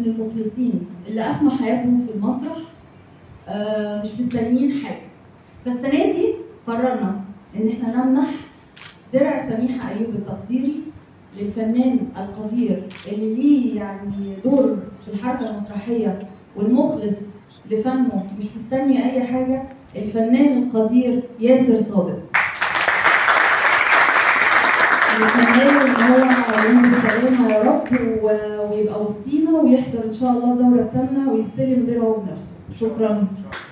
المخلصين اللي افنوا حياتهم في المسرح آه، مش مستنيين حاجه فالسنه دي قررنا ان احنا نمنح درع سميحه ايوب التقديري للفنان القدير اللي ليه يعني دور في الحركه المسرحيه والمخلص لفنه مش مستني اي حاجه الفنان القدير ياسر صادق نتمنى ان هو يوم السلامه يا رب و- ويبقى وسطينا ويحضر ان شاء الله الدوره الثامنه ويستلم درعه بنفسه شكرا